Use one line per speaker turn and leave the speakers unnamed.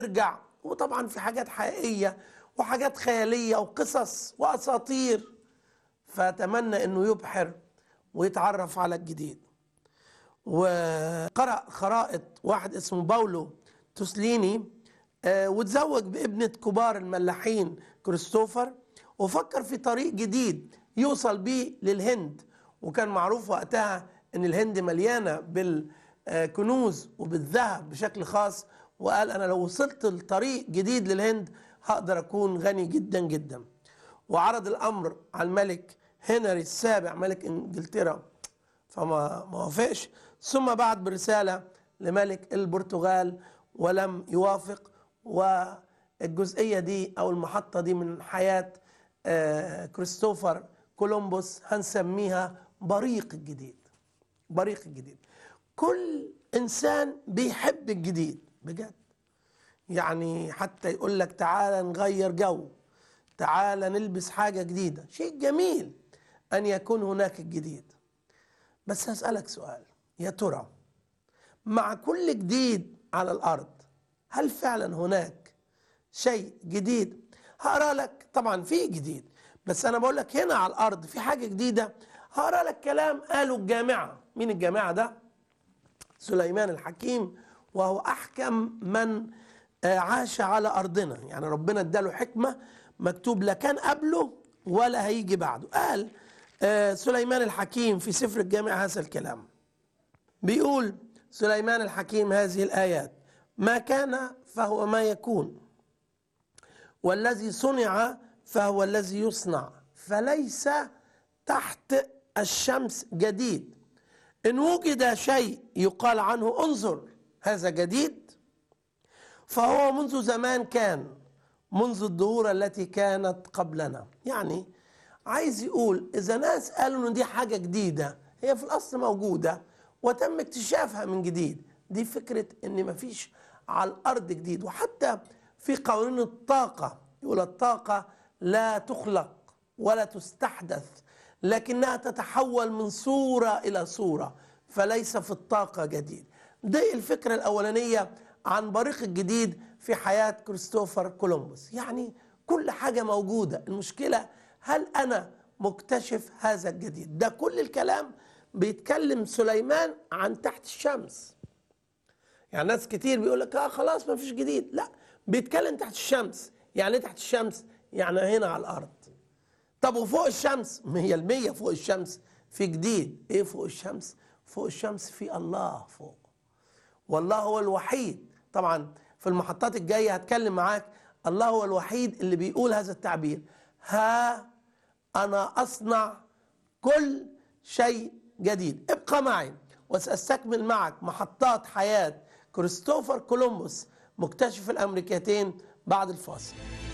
يرجع وطبعا في حاجات حقيقية وحاجات خيالية وقصص وأساطير فأتمنى أنه يبحر ويتعرف على الجديد وقرأ خرائط واحد اسمه باولو توسليني آه، وتزوج بابنة كبار الملاحين كريستوفر وفكر في طريق جديد يوصل بيه للهند وكان معروف وقتها ان الهند مليانة بالكنوز وبالذهب بشكل خاص وقال انا لو وصلت لطريق جديد للهند هقدر اكون غني جدا جدا وعرض الامر على الملك هنري السابع ملك انجلترا فما ما وافقش ثم بعت برسالة لملك البرتغال ولم يوافق والجزئية دي أو المحطة دي من حياة آه، كريستوفر كولومبوس هنسميها بريق الجديد بريق الجديد كل إنسان بيحب الجديد بجد يعني حتى يقول لك تعالى نغير جو تعالى نلبس حاجة جديدة شيء جميل أن يكون هناك الجديد بس هسألك سؤال يا ترى مع كل جديد على الأرض هل فعلا هناك شيء جديد هقرا لك طبعا في جديد بس أنا بقول لك هنا على الأرض في حاجة جديدة هقرا لك كلام قاله الجامعة مين الجامعة ده سليمان الحكيم وهو أحكم من آه، عاش على أرضنا يعني ربنا اداله حكمة مكتوب لا كان قبله ولا هيجي بعده قال آه، سليمان الحكيم في سفر الجامع هذا الكلام بيقول سليمان الحكيم هذه الآيات ما كان فهو ما يكون والذي صنع فهو الذي يصنع فليس تحت الشمس جديد إن وجد شيء يقال عنه انظر هذا جديد فهو منذ زمان كان منذ الدهور التي كانت قبلنا يعني عايز يقول إذا ناس قالوا إن دي حاجة جديدة هي في الأصل موجودة وتم اكتشافها من جديد دي فكرة إن مفيش على الأرض جديد وحتى في قوانين الطاقة يقول الطاقة لا تخلق ولا تستحدث لكنها تتحول من صورة إلى صورة فليس في الطاقة جديد دي الفكرة الأولانية عن بريق الجديد في حياة كريستوفر كولومبوس يعني كل حاجة موجودة المشكلة هل أنا مكتشف هذا الجديد ده كل الكلام بيتكلم سليمان عن تحت الشمس يعني ناس كتير بيقول لك اه خلاص ما فيش جديد لا بيتكلم تحت الشمس يعني ايه تحت الشمس يعني هنا على الارض طب وفوق الشمس ما هي المية فوق الشمس في جديد ايه فوق الشمس فوق الشمس في الله فوق والله هو الوحيد طبعا في المحطات الجاية هتكلم معاك الله هو الوحيد اللي بيقول هذا التعبير ها أنا أصنع كل شيء جديد ابقى معي وسأستكمل معك محطات حياة كريستوفر كولومبوس مكتشف الأمريكتين بعد الفاصل